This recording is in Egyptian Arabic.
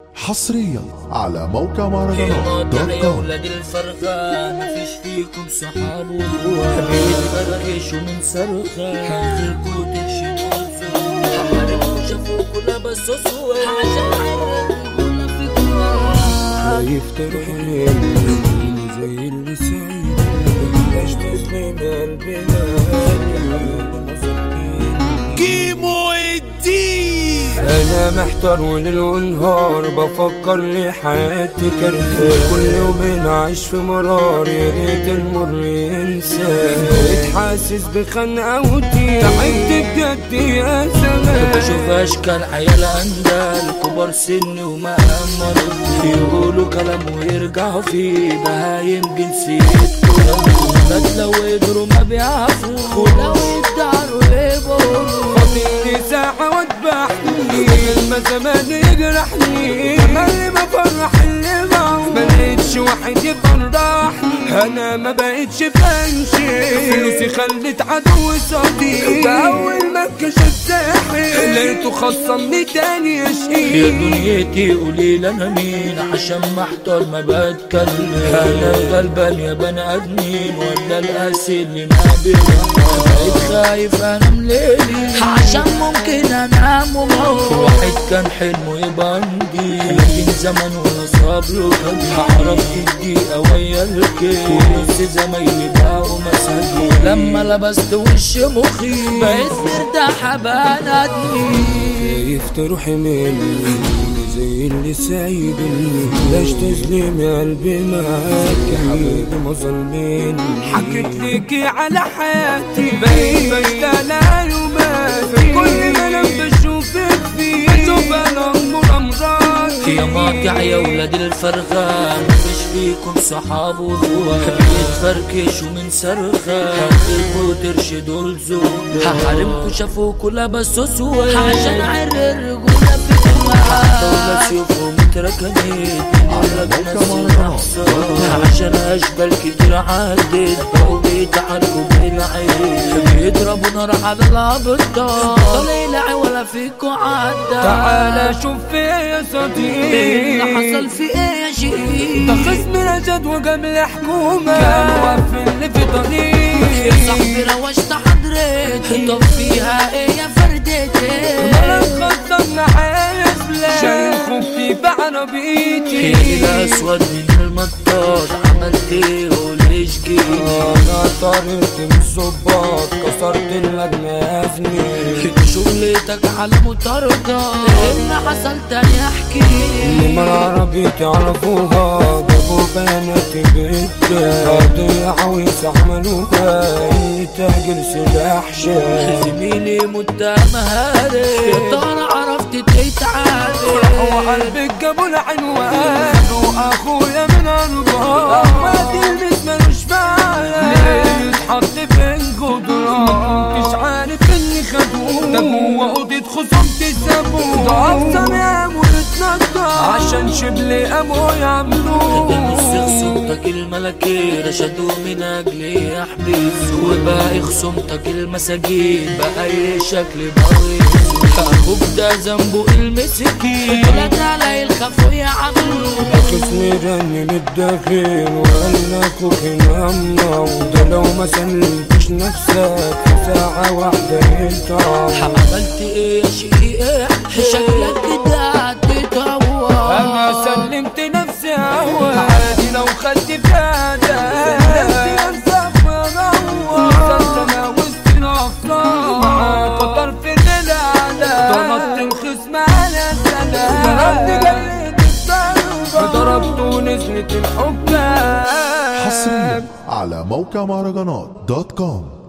حصريا على موقع مهرجانات يا دوت يا كوم ولاد الفرخة مفيش فيكم صحاب واخوات بيتفرقش ومن صرخة هنخلكوا ترشدوا الفرخة شافوكوا لابسوا سواد عشان عيالكوا فيكوا خايف تروح زي اللي سعيد بلاش تظلم قلبنا كيمو الدين انا محتار وليل ونهار بفكر لي حياتي كرهة كل يوم عايش في مرار يا ريت المر ينسى بقيت حاسس بخنقوتي تعبت بجد يا زمان بشوف اشكال عيال اندال كبار سن وما مرض يقولوا كلام ويرجعوا فيه بهايم جنسيتكم بس لو قدروا ما بيعرفوا ولو يداروا يبقوا فاضلي ساعة واتبحني كلمة زمان يجرحني اللي بفرح اللي معه ما لقيتش واحد يفرحني انا ما بقتش بنشي فلوسي خلت عدو صديق اول ما كشفت ساحل لقيته خصمني تاني يا يشقي دنيتي قولي لي انا مين عشان محتار ما بتكلم انا غلبان يا بني ادمين ولا القاسي اللي ما بيرحم بقيت خايف انام ليلي عشان ممكن انام وموت واحد كان حلمه يبقى عندي لكن زمن وانا صبره كان هعرف الدقيقة ويا الكيف ونص زمايلي بقوا مساجين لما لبست وش مخي بقيت مرتاحة بنادمي خايف تروحي مني زي اللي سايبني بلاش تظلم يا قلبي معاك يا حبيبي ما ظلمني حكيت ليكي على حياتي بقيت بشتغل يوماتي كل ما انا بشوفك فيه بشوف انا امور امراضي يا ماطع يا ولاد الفرخان مفيش فيكم صحاب واخوات بيتفركشوا من صرخة هتخلقوا ترشدوا الزوج هحرمكوا شافوكوا لبسوا سواد عشان عر الرجولة فيكم دولة سيوفهم اتركنت على جنازي الأحصان عشان أشبال كتير عدت بقوا بيتعاركوا بالعين بيضربوا نار على الأبطال طلع ولا فيكوا عدى تعالى شوف فيا يا صديقي ايه اللي حصل في ايه يا شيخ ده خصم رشد وقبل حكومة كان واقف اللي في طريقي يا صاحبي روشت حضرتي طب فيها ايه يا فردتي ملك خصمنا حاسبلة شايل خوفتي بعربيتي هي الاسود من المطاط عملت ايه قولي شجيت انا طريقت من الظباط كسرت اللجنة يا زميلي شغلتك على مطاردة ايه اللي حصل تاني احكي لما العربي تعرفوها جابوا بنات بيتها قضية عويس عملوها إني تاجر سلاح شاب زميلي متهم هارب يا ترى عرفت تتعامل وقلبك جابوا العنوان واخويا من ارجاه ما تلبس ملوش فعل ليه يتحط في الجدران ما كنتش عارف اني خدوه ده جوه اوضه خصومتي سابوه ده اقسم يا ويتنطط عشان شبل قاموا يعملوه نص خصومتك الملكية رشدوا من أجلي يحبس وباقي خصومتك المساجين بأي شكل بغيظ أخوك ده ذنبه المسكين طلعت علي الخفو يا عمو خصمي رن للداخل وقال لك هنا وده لو ما سلمتش نفسك في ساعة واحدة ينطع عملت ايه يا شقيق شكلك كده هتتطور انا سلمت نفسي اول عادي لو خدت فيها سلمت نفسك منور سلم وسط الافكار معاك خطر في الليل على ضربت الخصم على سلام ضربت جلد الضربة ضربت ونزلت الحكام حصريا على موقع مهرجانات دوت كوم